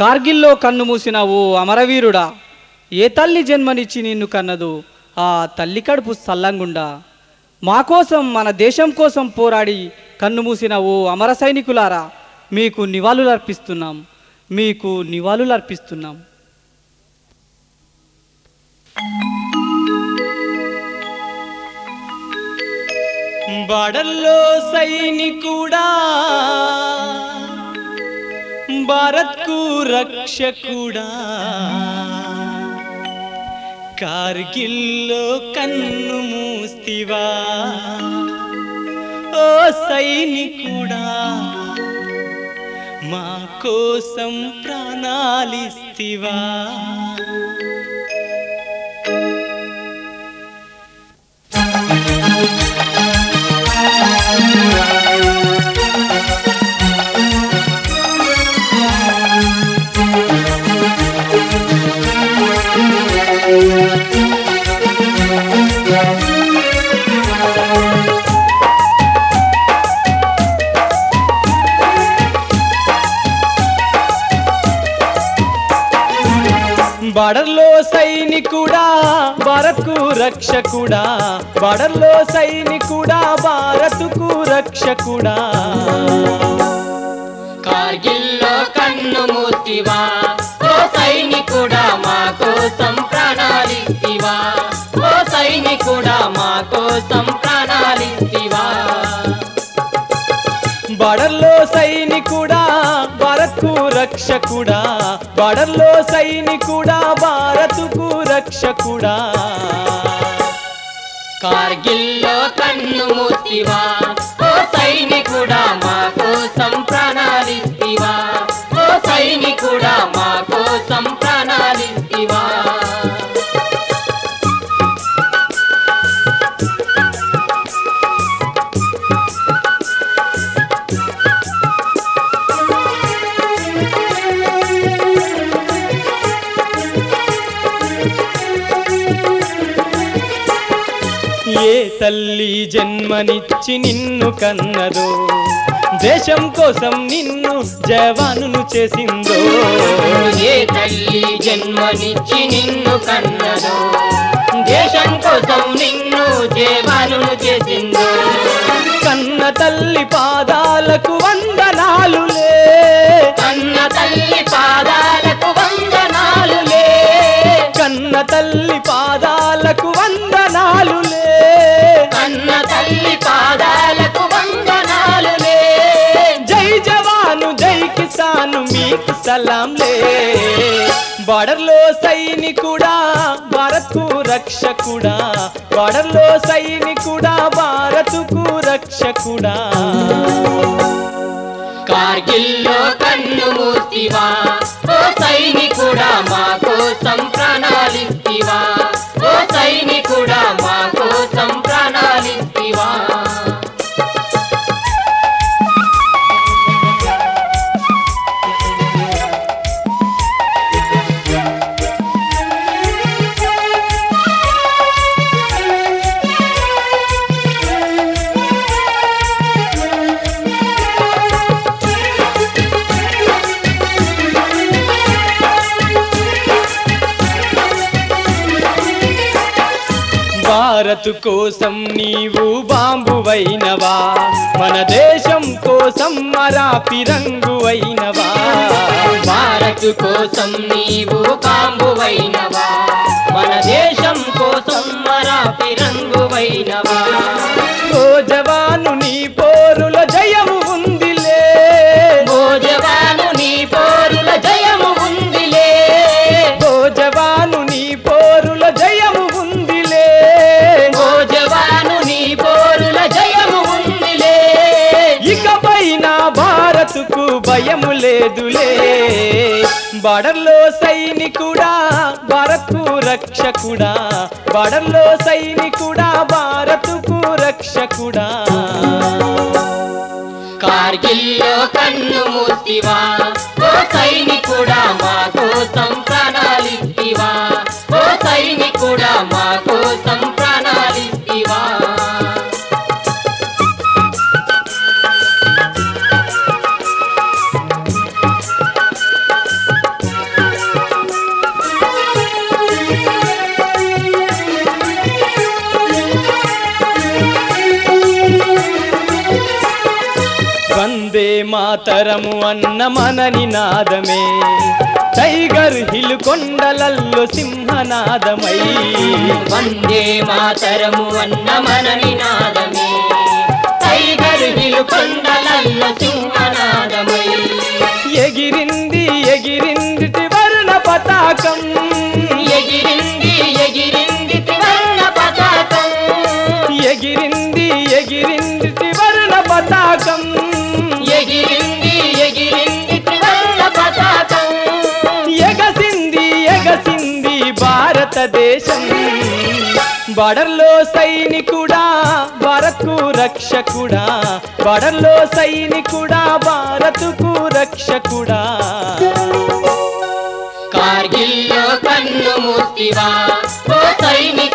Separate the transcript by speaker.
Speaker 1: కార్గిల్లో కన్ను మూసిన ఓ అమరవీరుడా ఏ తల్లి జన్మనిచ్చి నిన్ను కన్నదు ఆ తల్లి కడుపు సల్లంగుండా మా కోసం మన దేశం కోసం పోరాడి కన్ను మూసిన ఓ అమర సైనికులారా మీకు నివాళులు అర్పిస్తున్నాం మీకు నివాళులు అర్పిస్తున్నాం బడల్లో సైనికుడా భారత్కు రక్షకుడా కార్గిల్లో కన్ను మూస్తివా ఓ సైనికుడా మా కోసం ప్రాణాలిస్తివా బడర్లో సైనికుడా భారత్కు రక్షకుడా బడర్లో సైనికుడా భారత్కు రక్షకుడా
Speaker 2: కార్గిల్లో కన్ను మూస్తివా ఓ సైనికుడా మా కోసం ప్రాణాలిస్తివా ఓ సైనికుడా మా కోసం ప్రాణాలిస్తివా
Speaker 1: బడర్లో సైనికుడా భారత్కు రక్షకుడా బడర్లో సైనికుడా భారత్కు రక్షకుడా
Speaker 2: కార్గిల్లో కన్ను మూస్తివా ఓ సైనికుడా మా కోసం ప్రాణాలిస్తివా ఓ సైనికుడా మా కోసం ప్రాణాలిస్తివా
Speaker 1: ఏ తల్లి జన్మనిచ్చి నిన్ను కన్నదో దేశం కోసం నిన్ను జవానును చేసిందో
Speaker 2: ఏ తల్లి జన్మనిచ్చి నిన్ను కన్నదో దేశం కోసం నిన్ను జీవనులు చేసిందో
Speaker 1: కన్న తల్లి పాదాలకు వందనాలులే
Speaker 2: కన్న తల్లి పాదాలకు వందనాలులే
Speaker 1: కన్న తల్లి పాదాలకు వందనాలులే
Speaker 2: కన్న తల్లి పాదాలకు వందనాలులే
Speaker 1: జై జవాను జై కిసాను మీకు సలాంలే బార్డర్లో సైనికుడా భారత్కు రక్షకుడా బార్డర్లో సైనికుడా భారత్కు రక్షకుడా
Speaker 2: కార్గిల్లో కన్ను మూస్తివా ఓ సైనికుడా మా కోసం ప్రాణాలిస్తివా ఓ సైనికుడా మా కోసం ప్రాణాలిస్తివా
Speaker 1: భారత్ కోసం నీవు బాంబువైనవా మన దేశం కోసం మరా పిరంగువైనవా
Speaker 2: భారత్ కోసం నీవు కాంబువైనవా మన దేశం కోసం మరా పిరంగువైనవా
Speaker 1: ఓ జవాను నీ పోరుల జయము ఉందిలే
Speaker 2: ఓ జవాను నీ పోరుల జయము ఉందిలే
Speaker 1: ఓ జవాను నీ పోరుల జయము ఉందిలే
Speaker 2: ఓ జవాను నీ పోరుల జయము ఉందిలే
Speaker 1: ఇకపైన భారత్కు భయము లేదులే బార్డర్లో సైనికుడా భారత్కు రక్షకుడా బార్డర్లో సైనికుడా భారత్కు రక్షకుడా
Speaker 2: కార్గిల్లో కన్ను మూస్తివా ఓ సైనికుడా మా కోసం ప్రాణాలిస్తివా ఓ సైనికుడా మా కోసం ప్రాణాలిస్తివా
Speaker 3: మాతరము అన్న మన నినాదమే టైగర్ హిల్ కొండలల్లో సింహనాదమై
Speaker 2: వందే మాతరము అన్న మన నినాదమే టైగర్ హిల్ కొండలల్ల సింహనాదమై
Speaker 3: ఎగిరింది ఎగిరింది త్రివర్ణ పతాకం
Speaker 2: ఎగిరింది ఎగిరింది త్రివర్ణ పతాకం
Speaker 3: ఎగిరింది ఎగిరింది త్రివర్ణ పతాకం
Speaker 2: ఎగిరింది ఎగిరింది త్రివర్ణ పతాకం
Speaker 3: ఎగసింది ఎగసింది భారతదేశం బడర్లో సైనికుడా భారత్కు రక్షకుడా బడర్లో సైనికుడా భారత్కు రక్షకుడా
Speaker 2: కార్గిల్లో కన్ను మూస్తివా ఓ సైనిక